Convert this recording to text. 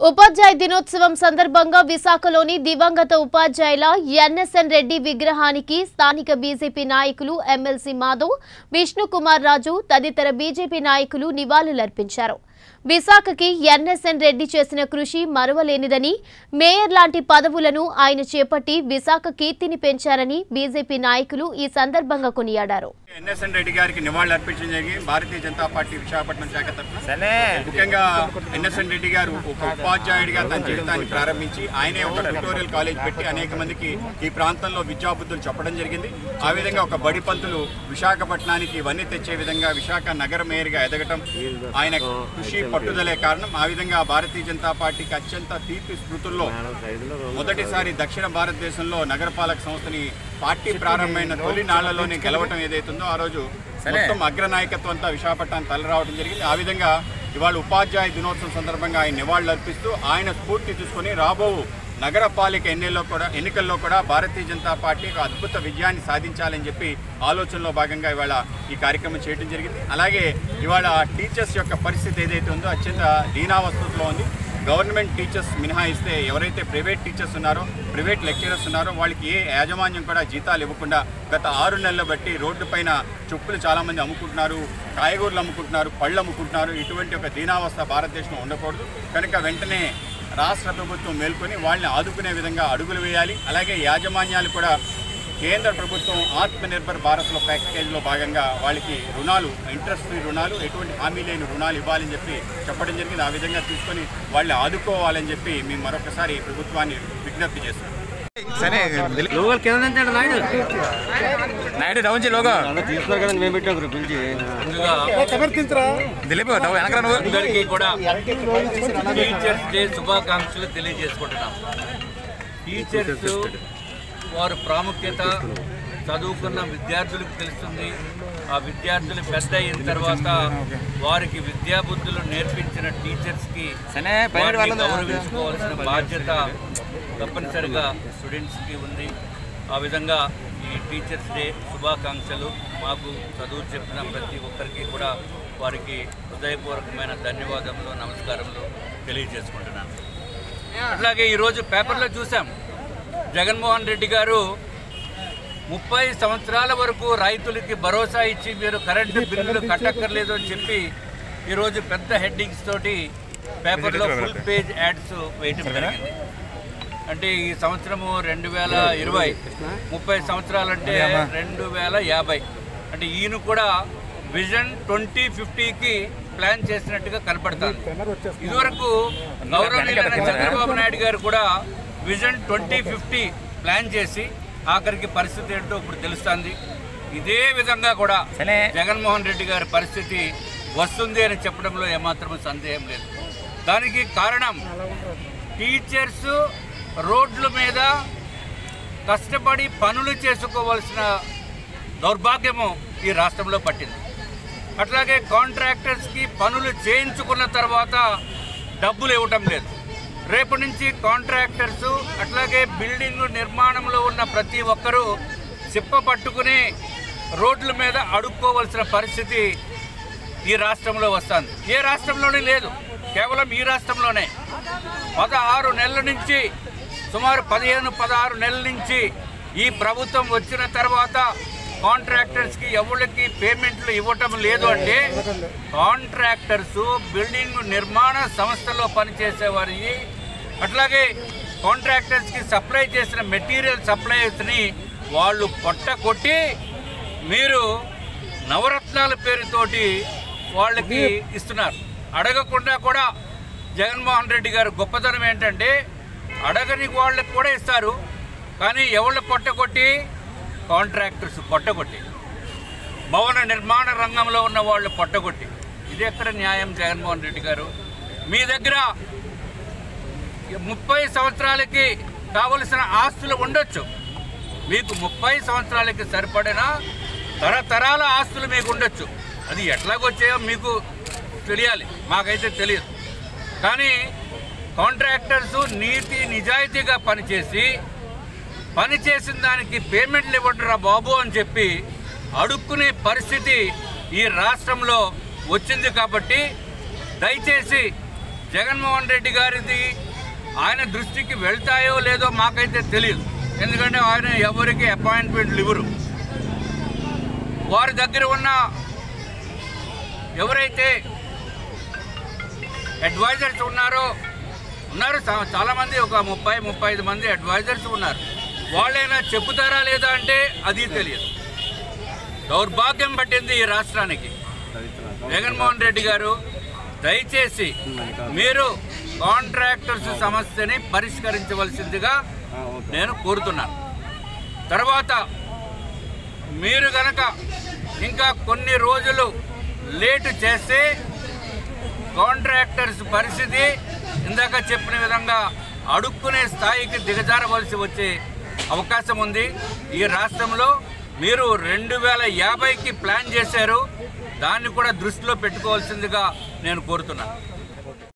ఉపాధ్యాయ దినోత్సవం సందర్భంగా విశాఖలోని దివంగత ఉపాధ్యాయుల ఎన్ఎస్ఎన్ రెడ్డి విగ్రహానికి స్థానిక బీజేపీ నాయకులు ఎమ్మెల్సీ మాధవ్ విష్ణుకుమార్ రాజు తదితర బీజేపీ నాయకులు నివాళులర్పించారు విశాఖకి ఎన్ఎస్ఎన్ రెడ్డి చేసిన కృషి మరువలేనిదని మేయర్ లాంటి పదవులను ఆయన చేపట్టి విశాఖ కీర్తిని పెంచారని బీజేపీ నాయకులు ఈ సందర్భంగా కొనియాడారు ఎన్ఎస్ఎన్ రెడ్డి గారికి నివాళులు అర్పించడం జరిగి భారతీయ జనతా పార్టీ విశాఖపట్నం శాఖ తరఫున ముఖ్యంగా ఎన్ఎస్ఎన్ రెడ్డి గారు ఒక ఉపాధ్యాయుడిగా తన జీవితాన్ని ప్రారంభించి ఆయనే ఒక ట్యూటోరియల్ కాలేజ్ పెట్టి అనేక మందికి ఈ ప్రాంతంలో విద్యాబుద్ధులు చెప్పడం జరిగింది ఆ విధంగా ఒక బడి పంతులు విశాఖపట్నానికి ఇవన్నీ తెచ్చే విధంగా విశాఖ నగర మేయర్గా ఎదగటం ఆయన కృషి పట్టుదలే కారణం ఆ విధంగా భారతీయ జనతా పార్టీకి అత్యంత తీపి స్మృతుల్లో మొదటిసారి దక్షిణ భారతదేశంలో నగరపాలక సంస్థని పార్టీ ప్రారంభమైన తొలి నాళ్లలోనే గెలవటం ఏదైతుందో ఆ రోజు మొత్తం అగ్రనాయకత్వం అంతా విశాఖపట్నం తలరావడం జరిగింది ఆ విధంగా ఇవాళ ఉపాధ్యాయ దినోత్సవం సందర్భంగా ఆయన నివాళులు అర్పిస్తూ ఆయన స్ఫూర్తి తీసుకొని రాబో నగరపాలిక ఎన్నికల్లో కూడా ఎన్నికల్లో కూడా భారతీయ జనతా పార్టీ ఒక అద్భుత విజయాన్ని సాధించాలని చెప్పి ఆలోచనలో భాగంగా ఇవాళ ఈ కార్యక్రమం చేయడం జరిగింది అలాగే ఇవాళ టీచర్స్ యొక్క పరిస్థితి ఏదైతే ఉందో అత్యంత దీనావస్థలో ఉంది గవర్నమెంట్ టీచర్స్ మినహాయిస్తే ఎవరైతే ప్రైవేట్ టీచర్స్ ఉన్నారో ప్రైవేట్ లెక్చరర్స్ ఉన్నారో వాళ్ళకి ఏ యాజమాన్యం కూడా జీతాలు ఇవ్వకుండా గత ఆరు నెలల బట్టి రోడ్డు పైన చెప్పులు చాలామంది అమ్ముకుంటున్నారు కాయగూరలు అమ్ముకుంటున్నారు పళ్ళు అమ్ముకుంటున్నారు ఇటువంటి ఒక దీనావస్థ భారతదేశంలో ఉండకూడదు కనుక వెంటనే రాష్ట్ర ప్రభుత్వం మేల్కొని వాళ్ళని ఆదుకునే విధంగా అడుగులు వేయాలి అలాగే యాజమాన్యాలు కూడా కేంద్ర ప్రభుత్వం ఆత్మనిర్భర్ భారత్లో ప్యాకేజ్లో భాగంగా వాళ్ళకి రుణాలు ఇంట్రెస్ట్ ఫ్రీ రుణాలు ఎటువంటి హామీ లేని రుణాలు ఇవ్వాలని చెప్పి చెప్పడం జరిగింది ఆ విధంగా తీసుకొని వాళ్ళని ఆదుకోవాలని చెప్పి మేము మరొకసారి ప్రభుత్వాన్ని విజ్ఞప్తి చేస్తున్నాం సరే లోగల్ కింద నుంచి నాయుడు నాయుడు డౌన్ చేయి లోగో అన్న తీస్తున్నారు కదా మేము పెట్టాం ఇక్కడ పిలిచి దిలీప్ డౌన్ వెనకరా నువ్వు అందరికీ కూడా టీచర్స్ డే శుభాకాంక్షలు తెలియజేసుకుంటున్నాం టీచర్స్ వారి ప్రాముఖ్యత చదువుకున్న విద్యార్థులకు తెలుస్తుంది ఆ విద్యార్థులు పెద్ద అయిన తర్వాత వారికి విద్యాబుద్ధులు నేర్పించిన టీచర్స్కి సరే వారిని గౌరవించుకోవాల్సిన బాధ్యత తప్పనిసరిగా స్టూడెంట్స్కి ఉంది ఆ విధంగా ఈ టీచర్స్ డే శుభాకాంక్షలు మాకు చదువు చెప్పిన ప్రతి ఒక్కరికి కూడా వారికి హృదయపూర్వకమైన ధన్యవాదములు నమస్కారములు తెలియజేసుకుంటున్నాను అట్లాగే ఈరోజు పేపర్లో చూసాం జగన్మోహన్ రెడ్డి గారు ముప్పై సంవత్సరాల వరకు రైతులకి భరోసా ఇచ్చి మీరు కరెంటు బిల్లులు కట్టక్కర్లేదు అని చెప్పి ఈరోజు పెద్ద హెడ్డింగ్స్ తోటి పేపర్లో ఫుల్ పేజ్ యాడ్స్ వేయటం జరిగింది అంటే ఈ సంవత్సరము రెండు వేల ఇరవై ముప్పై సంవత్సరాలంటే రెండు వేల యాభై అంటే ఈయన కూడా విజన్ ట్వంటీ ఫిఫ్టీకి ప్లాన్ చేసినట్టుగా కనపడుతుంది ఇదివరకు గౌరవనీయులైన చంద్రబాబు నాయుడు గారు కూడా విజన్ ట్వంటీ ఫిఫ్టీ ప్లాన్ చేసి ఆఖరికి పరిస్థితి ఏంటో ఇప్పుడు తెలుస్తుంది ఇదే విధంగా కూడా సరే. జగన్మోహన్ రెడ్డి గారి పరిస్థితి వస్తుంది అని చెప్పడంలో ఏమాత్రం సందేహం లేదు దానికి కారణం టీచర్స్ రోడ్ల మీద కష్టపడి పనులు చేసుకోవాల్సిన దౌర్భాగ్యము ఈ రాష్ట్రంలో పట్టింది అట్లాగే కాంట్రాక్టర్స్కి పనులు చేయించుకున్న తర్వాత డబ్బులు ఇవ్వటం లేదు రేపు నుంచి కాంట్రాక్టర్స్ అట్లాగే బిల్డింగ్ నిర్మాణంలో ఉన్న ప్రతి ఒక్కరూ సిప్ప పట్టుకుని రోడ్ల మీద అడుక్కోవలసిన పరిస్థితి ఈ రాష్ట్రంలో వస్తుంది ఏ రాష్ట్రంలోనే లేదు కేవలం ఈ రాష్ట్రంలోనే పదహారు నెలల నుంచి సుమారు పదిహేను పదహారు నెలల నుంచి ఈ ప్రభుత్వం వచ్చిన తర్వాత కాంట్రాక్టర్స్కి ఎవరికి పేమెంట్లు ఇవ్వటం లేదు అంటే కాంట్రాక్టర్స్ బిల్డింగ్ నిర్మాణ సంస్థలో పనిచేసే వారికి అట్లాగే కాంట్రాక్టర్స్కి సప్లై చేసిన మెటీరియల్ సప్లయర్స్ని వాళ్ళు పొట్ట కొట్టి మీరు నవరత్నాల పేరుతోటి వాళ్ళకి ఇస్తున్నారు అడగకుండా కూడా జగన్మోహన్ రెడ్డి గారు గొప్పతనం ఏంటంటే అడగని వాళ్ళకి కూడా ఇస్తారు కానీ ఎవళ్ళు పొట్టగొట్టి కాంట్రాక్టర్స్ పొట్టగొట్టి భవన నిర్మాణ రంగంలో ఉన్న వాళ్ళు పొట్టగొట్టి ఇది ఎక్కడ న్యాయం జగన్మోహన్ రెడ్డి గారు మీ దగ్గర ముప్పై సంవత్సరాలకి కావలసిన ఆస్తులు ఉండొచ్చు మీకు ముప్పై సంవత్సరాలకి సరిపడిన తరతరాల ఆస్తులు మీకు ఉండొచ్చు అది ఎట్లాగొచ్చాయో మీకు తెలియాలి మాకైతే తెలియదు కానీ కాంట్రాక్టర్స్ నీతి నిజాయితీగా పనిచేసి పని చేసిన దానికి పేమెంట్లు ఇవ్వడరా బాబు అని చెప్పి అడుక్కునే పరిస్థితి ఈ రాష్ట్రంలో వచ్చింది కాబట్టి దయచేసి జగన్మోహన్ రెడ్డి గారిది ఆయన దృష్టికి వెళ్తాయో లేదో మాకైతే తెలియదు ఎందుకంటే ఆయన ఎవరికి అపాయింట్మెంట్లు ఇవ్వరు వారి దగ్గర ఉన్న ఎవరైతే అడ్వైజర్స్ ఉన్నారో ఉన్నారు చా- చాలామంది ఒక ముప్పై ముప్పై ఐదు మంది అడ్వైజర్స్ ఉన్నారు వాళ్ళైనా చెప్పుతారా లేదా అంటే అది తెలియదు దౌర్భాగ్యం పట్టింది ఈ రాష్ట్రానికి జగన్మోహన్ రెడ్డి గారు దయచేసి మీరు కాంట్రాక్టర్స్ సమస్యని పరిష్కరించవలసిందిగా నేను కోరుతున్నాను తర్వాత మీరు గనక ఇంకా కొన్ని రోజులు లేటు చేస్తే కాంట్రాక్టర్స్ పరిస్థితి ఇందాక చెప్పిన విధంగా అడుక్కునే స్థాయికి దిగజారవలసి వచ్చే అవకాశం ఉంది ఈ రాష్ట్రంలో మీరు రెండు వేల యాభైకి ప్లాన్ చేశారు దాన్ని కూడా దృష్టిలో పెట్టుకోవాల్సిందిగా నేను కోరుతున్నాను